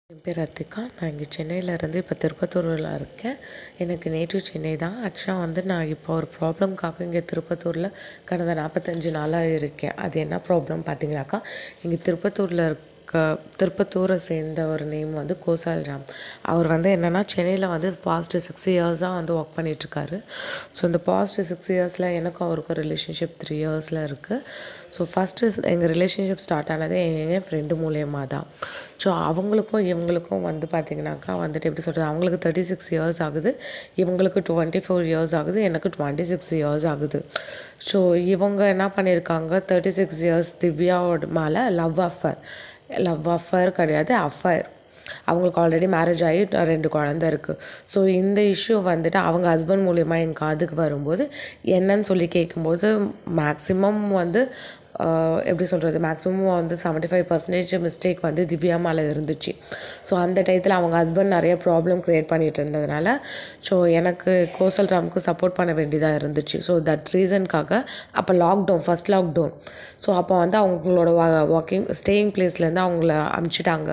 என் பேர் ரத்திகா நான் இங்கே சென்னையிலேருந்து இப்போ திருப்பத்தூரில் இருக்கேன் எனக்கு நேட்டிவ் சென்னை தான் ஆக்சுவலாக வந்து நான் இப்போ ஒரு ப்ராப்ளம்காக இங்கே திருப்பத்தூரில் கடந்த நாற்பத்தஞ்சு நாளாக இருக்கேன் அது என்ன ப்ராப்ளம் பார்த்தீங்கன்னாக்கா இங்கே திருப்பத்தூரில் இருக்க திருப்பத்தூரை சேர்ந்த ஒரு நேம் வந்து கோசால் ராம் அவர் வந்து என்னென்னா சென்னையில் வந்து பாஸ்ட் சிக்ஸ் இயர்ஸாக வந்து ஒர்க் பண்ணிகிட்ருக்காரு ஸோ இந்த பாஸ்ட் சிக்ஸ் இயர்ஸில் எனக்கும் அவருக்கும் ரிலேஷன்ஷிப் த்ரீ இயர்ஸில் இருக்குது ஸோ ஃபஸ்ட்டு எங்கள் ரிலேஷன்ஷிப் ஸ்டார்ட் ஆனதே எங்கள் ஃப்ரெண்டு மூலியமாக தான் ஸோ அவங்களுக்கும் இவங்களுக்கும் வந்து பார்த்திங்கனாக்கா வந்துட்டு எப்படி சொல்கிறது அவங்களுக்கு தேர்ட்டி சிக்ஸ் இயர்ஸ் ஆகுது இவங்களுக்கு டுவெண்ட்டி ஃபோர் இயர்ஸ் ஆகுது எனக்கு டுவெண்ட்டி சிக்ஸ் இயர்ஸ் ஆகுது ஸோ இவங்க என்ன பண்ணியிருக்காங்க தேர்ட்டி சிக்ஸ் இயர்ஸ் திவ்யாவோட மேலே லவ் அஃபர் லவ் அஃபர் கிடையாது அஃபர் அவங்களுக்கு ஆல்ரெடி மேரேஜ் ஆகி ரெண்டு குழந்த இருக்குது ஸோ இந்த இஷ்யூ வந்துட்டு அவங்க ஹஸ்பண்ட் மூலியமாக என் காதுக்கு வரும்போது என்னன்னு சொல்லி கேட்கும்போது மேக்ஸிமம் வந்து ஆஹ், எப்படி சொல்கிறது மேக்ஸிமம் வந்து செவன்ட்டி ஃபைவ் பர்சன்டேஜ் மிஸ்டேக் வந்து திவ்யா மேலே இருந்துச்சு ஸோ அந்த டயத்தில் அவங்க ஹஸ்பண்ட் நிறைய ப்ராப்ளம் க்ரியேட் பண்ணிட்டு இருந்ததுனால ஸோ எனக்கு கோசல் ராமுக்கு சப்போர்ட் பண்ண வேண்டியதாக இருந்துச்சு ஸோ தட் ரீசனுக்காக அப்போ லாக்டவுன் ஃபஸ்ட் லாக்டவுன் ஸோ அப்போ வந்து அவங்களோட ஒர்க்கிங் ஸ்டேயிங் பிளேஸ்லேருந்து அவங்கள அனுப்பிச்சிட்டாங்க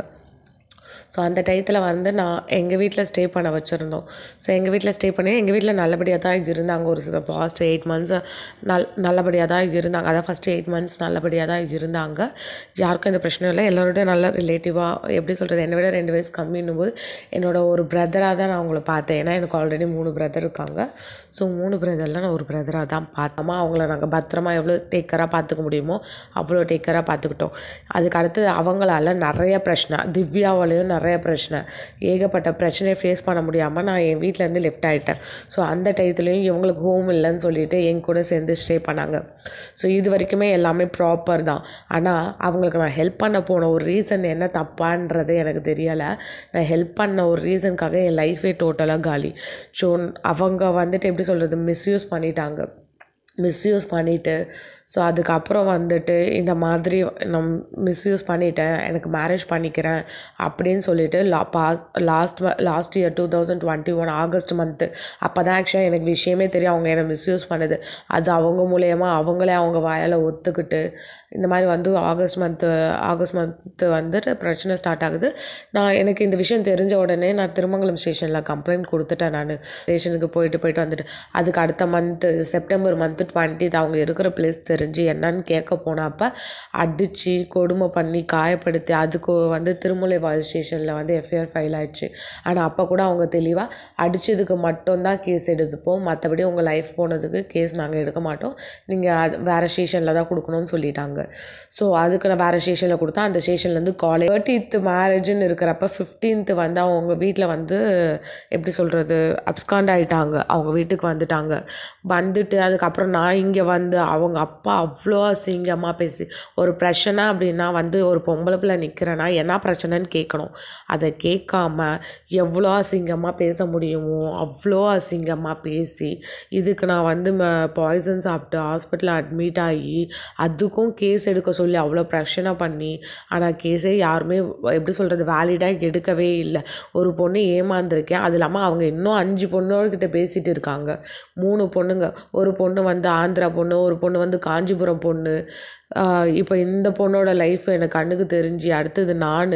ஸோ அந்த டயத்தில் வந்து நான் எங்கள் வீட்டில் ஸ்டே பண்ண வச்சுருந்தோம் ஸோ எங்கள் வீட்டில் ஸ்டே பண்ணி எங்கள் வீட்டில் நல்லபடியாக தான் இருந்தாங்க ஒரு சில ஃபாஸ்ட் எயிட் மந்த்ஸ் நல் நல்லபடியாக தான் இருந்தாங்க அதான் ஃபஸ்ட்டு எயிட் மந்த்ஸ் நல்லபடியாக தான் இருந்தாங்க யாருக்கும் எந்த பிரச்சனையும் இல்லை எல்லாரோட நல்ல ரிலேட்டிவாக எப்படி சொல்கிறது என்னை விட ரெண்டு வயசு கம்மின்னும் போது என்னோட ஒரு பிரதராக தான் நான் அவங்கள பார்த்தேன் ஏன்னா எனக்கு ஆல்ரெடி மூணு பிரதர் இருக்காங்க ஸோ மூணு பிரதரில் நான் ஒரு பிரதராக தான் பார்த்தோமா அவங்கள நாங்கள் பத்திரமா எவ்வளோ டேக்கராக பார்த்துக்க முடியுமோ அவ்வளோ டேக்கராக பார்த்துக்கிட்டோம் அதுக்கு அடுத்து அவங்களால நிறைய பிரச்சனை திவ்யாவாலேயும் நிறைய பிரச்சனை ஏகப்பட்ட பிரச்சனையை ஃபேஸ் பண்ண முடியாமல் நான் என் வீட்டிலேருந்து லெஃப்ட் ஆகிட்டேன் ஸோ அந்த டயத்துலேயும் இவங்களுக்கு ஹோம் இல்லைன்னு சொல்லிட்டு என் கூட சேர்ந்து ஸ்டே பண்ணாங்க ஸோ இது வரைக்குமே எல்லாமே ப்ராப்பர் தான் ஆனால் அவங்களுக்கு நான் ஹெல்ப் பண்ண போன ஒரு ரீசன் என்ன தப்பான்றது எனக்கு தெரியலை நான் ஹெல்ப் பண்ண ஒரு ரீசனுக்காக என் லைஃபே டோட்டலாக காலி ஸோ அவங்க வந்துட்டு எப்படி சொல்கிறது மிஸ்யூஸ் பண்ணிட்டாங்க மிஸ்யூஸ் பண்ணிவிட்டு ஸோ அதுக்கப்புறம் வந்துட்டு இந்த மாதிரி நம் மிஸ்யூஸ் பண்ணிட்டேன் எனக்கு மேரேஜ் பண்ணிக்கிறேன் அப்படின்னு சொல்லிட்டு லா பாஸ் last last year two thousand twenty one August month அப்போ தான் ஆக்சுவலாக எனக்கு விஷயமே தெரியும் அவங்க என்னை மிஸ்யூஸ் பண்ணுது அது அவங்க மூலயமா அவங்களே அவங்க வாயால் ஒத்துக்கிட்டு இந்த மாதிரி வந்து ஆகஸ்ட் மந்த்து ஆகஸ்ட் மந்த்து வந்துட்டு பிரச்சனை ஸ்டார்ட் ஆகுது நான் எனக்கு இந்த விஷயம் தெரிஞ்ச உடனே நான் திருமங்கலம் ஸ்டேஷனில் கம்ப்ளைண்ட் கொடுத்துட்டேன் நான் ஸ்டேஷனுக்கு போயிட்டு போயிட்டு வந்துட்டு அதுக்கு அடுத்த மந்த்து செப்டம்பர் மந்த்து டுவெண்ட்டித் அவங்க இருக்கிற பிளேஸ் தெரிஞ்சு என்னன்னு கேட்க போனப்போ அடித்து கொடுமை பண்ணி காயப்படுத்தி அதுக்கு வந்து திருமலை வால் ஸ்டேஷனில் வந்து எஃப்ஐஆர் ஃபைல் ஆயிடுச்சு ஆனால் அப்போ கூட அவங்க தெளிவாக அடித்ததுக்கு மட்டும்தான் கேஸ் எடுத்துப்போம் மற்றபடி உங்கள் லைஃப் போனதுக்கு கேஸ் நாங்கள் எடுக்க மாட்டோம் நீங்கள் அது வேறு ஸ்டேஷனில் தான் கொடுக்கணும்னு சொல்லிட்டாங்க ஸோ அதுக்கு நான் வேறு ஸ்டேஷனில் கொடுத்தா அந்த ஸ்டேஷன்லேருந்து காலேஜ் தேர்ட்டித்து மேரேஜ்னு இருக்கிறப்ப ஃபிஃப்டீன்த்து வந்து அவங்க வீட்டில் வந்து எப்படி சொல்கிறது அப்ஸ்காண்ட் ஆகிட்டாங்க அவங்க வீட்டுக்கு வந்துட்டாங்க வந்துட்டு அதுக்கப்புறம் நான் இங்கே வந்து அவங்க அப்பா அவ்வளோ அசிங்கமாக பேசி ஒரு பிரச்சனை அப்படின்னா வந்து ஒரு பொம்பளை பிள்ளை நிற்கிறேன்னா என்ன பிரச்சனைன்னு கேட்கணும் அதை கேட்காம எவ்வளோ அசிங்கமாக பேச முடியுமோ அவ்வளோ அசிங்கமாக பேசி இதுக்கு நான் வந்து பாய்சன் சாப்பிட்டு ஹாஸ்பிட்டலில் அட்மிட் ஆகி அதுக்கும் கேஸ் எடுக்க சொல்லி அவ்வளோ பிரச்சனை பண்ணி ஆனால் கேஸே யாருமே எப்படி சொல்கிறது வேலிடாக எடுக்கவே இல்லை ஒரு பொண்ணு ஏமாந்துருக்கேன் அது இல்லாமல் அவங்க இன்னும் அஞ்சு பொண்ணோக்கிட்ட பேசிகிட்டு இருக்காங்க மூணு பொண்ணுங்க ஒரு பொண்ணு வந்து ஆந்திரா பொண்ணு ஒரு பொண்ணு வந்து காஞ்சிபுரம் பொண்ணு ஆஹ் இப்போ இந்த பொண்ணோட லைஃப் எனக்கு கண்ணுக்கு தெரிஞ்சு அடுத்தது நான்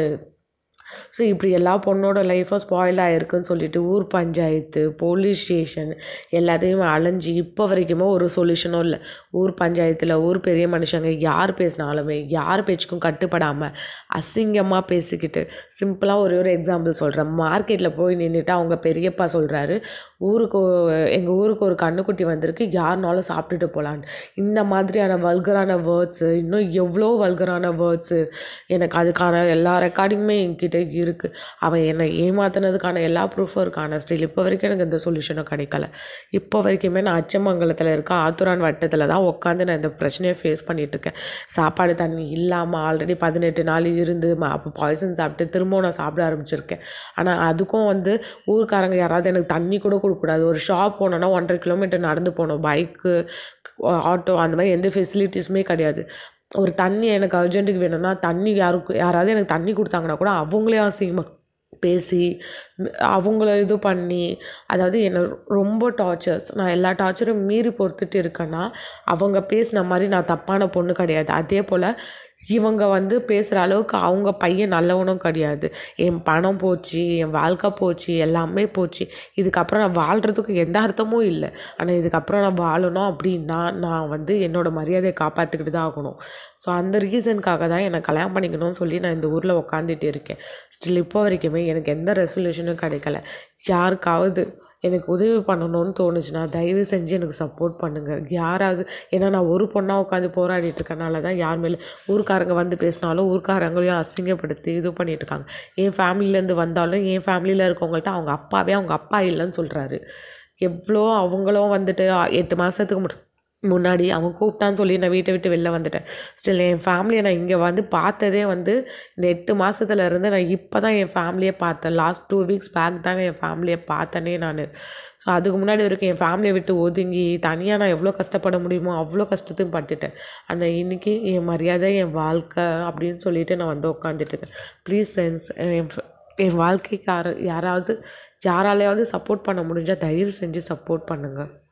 ஸோ இப்படி எல்லா பொண்ணோட லைஃப்பும் ஸ்பாயில் ஆகிருக்குன்னு சொல்லிட்டு ஊர் பஞ்சாயத்து போலீஸ் ஸ்டேஷன் எல்லாத்தையும் அலைஞ்சு இப்போ வரைக்குமே ஒரு சொல்யூஷனும் இல்லை ஊர் பஞ்சாயத்தில் ஊர் பெரிய மனுஷங்க யார் பேசினாலுமே யார் பேச்சுக்கும் கட்டுப்படாமல் அசிங்கமாக பேசிக்கிட்டு சிம்பிளாக ஒரே ஒரு எக்ஸாம்பிள் சொல்கிறேன் மார்க்கெட்டில் போய் நின்றுட்டு அவங்க பெரியப்பா சொல்கிறாரு ஊருக்கு எங்கள் ஊருக்கு ஒரு கண்ணுக்குட்டி வந்திருக்கு யாருனாலும் சாப்பிட்டுட்டு போகலான்னு இந்த மாதிரியான வல்கரான வேர்ட்ஸு இன்னும் எவ்வளோ வல்கரான வேர்ட்ஸு எனக்கு அதுக்கான எல்லா ரெக்கார்டிங்குமே என்கிட்ட இருக்குது அவன் என்னை ஏமாத்தினதுக்கான எல்லா ப்ரூஃபும் இருக்கான ஸ்டில் இப்போ வரைக்கும் எனக்கு இந்த சொல்யூஷனும் கிடைக்கல இப்போ வரைக்குமே நான் அச்சமங்கலத்தில் இருக்க ஆத்துரான் வட்டத்தில் தான் உட்காந்து நான் இந்த பிரச்சனையை ஃபேஸ் பண்ணிகிட்ருக்கேன் சாப்பாடு தண்ணி இல்லாமல் ஆல்ரெடி பதினெட்டு நாள் இருந்து ம- அப்போ பாய்சன் சாப்பிட்டு திரும்பவும் நான் சாப்பிட ஆரம்பிச்சிருக்கேன் ஆனால் அதுக்கும் வந்து ஊர்க்காரங்க யாராவது எனக்கு தண்ணி கூட கொடுக்கக்கூடாது ஒரு ஷாப் போனோன்னா ஒன்றரை கிலோமீட்டர் நடந்து போகணும் பைக்கு ஆட்டோ அந்த மாதிரி எந்த ஃபெசிலிட்டிஸுமே கிடையாது ஒரு தண்ணி எனக்கு அர்ஜென்ட்டுக்கு வேணும்னா தண்ணி யாருக்கு யாராவது எனக்கு தண்ணி கொடுத்தாங்கன்னா கூட அவங்களே அசிங்கமாக பேசி ம், அவங்கள இது பண்ணி அதாவது என்னை ரொம்ப டார்ச்சர்ஸ் நான் எல்லா டார்ச்சரும் மீறி பொறுத்துட்டு இருக்கேன்னா அவங்க பேசின மாதிரி நான் தப்பான பொண்ணு கிடையாது அதே போல் இவங்க வந்து பேசுகிற அளவுக்கு அவங்க பையன் நல்லவனும் கிடையாது என் பணம் போச்சு என் வாழ்க்கை போச்சு எல்லாமே போச்சு இதுக்கப்புறம் நான் வாழ்கிறதுக்கு எந்த அர்த்தமும் இல்லை ஆனால் இதுக்கப்புறம் நான் வாழணும் அப்படின்னா நான் வந்து என்னோடய மரியாதையை காப்பாற்றிக்கிட்டு தான் ஆகணும் ஸோ அந்த ரீசனுக்காக தான் என்னை கல்யாணம் பண்ணிக்கணும்னு சொல்லி நான் இந்த ஊரில் உக்காந்துட்டு இருக்கேன் ஸ்டில் இப்போ வரைக்குமே எனக்கு எந்த ரெசல்யூஷனும் கிடைக்கல யாருக்காவது எனக்கு உதவி பண்ணணும்னு தோணுச்சுன்னா தயவு செஞ்சு எனக்கு சப்போர்ட் பண்ணுங்கள் யாராவது ஏன்னா நான் ஒரு பொண்ணாக உட்காந்து போராடிட்டு இருக்கனால தான் யார் மேலே ஊர்க்காரங்க வந்து பேசினாலும் ஊர்க்காரங்களையும் அசிங்கப்படுத்தி இது பண்ணிட்டு இருக்காங்க என் ஃபேமிலியிலேருந்து வந்தாலும் என் ஃபேமிலியில் இருக்கவங்கள்ட்ட அவங்க அப்பாவே அவங்க அப்பா இல்லைன்னு சொல்கிறாரு எவ்வளோ அவங்களும் வந்துட்டு அ- எட்டு மாதத்துக்கு முன்னாடி முன்னாடி அவன் கூப்பிட்டான்னு சொல்லி நான் வீட்டை விட்டு வெளில வந்துட்டேன் ஸ்டில் என் ஃபேமிலியை நான் இங்கே வந்து பார்த்ததே வந்து இந்த எட்டு மாசத்துல இருந்து நான் இப்போ தான் என் ஃபேமிலியை பார்த்தேன் லாஸ்ட் டூ வீக்ஸ் பேக் தான் என் ஃபேமிலியை பார்த்தனே நான் ஸோ அதுக்கு முன்னாடி வரைக்கும் என் ஃபேமிலியை விட்டு ஒதுங்கி தனியாக நான் எவ்வளோ கஷ்டப்பட முடியுமோ அவ்வளோ கஷ்டத்தையும் பட்டுட்டேன் ஆனால் இன்றைக்கி என் மரியாதை என் வாழ்க்கை அப்படின்னு சொல்லிட்டு நான் வந்து உட்காந்துட்டு இருக்கேன் ப்ளீஸ் ஃப்ரெண்ட்ஸ் என் fr- என் வாழ்க்கைக்கார யாராவது யாராலையாவது சப்போர்ட் பண்ண முடிஞ்சால் தயவு செஞ்சு சப்போர்ட் பண்ணுங்கள்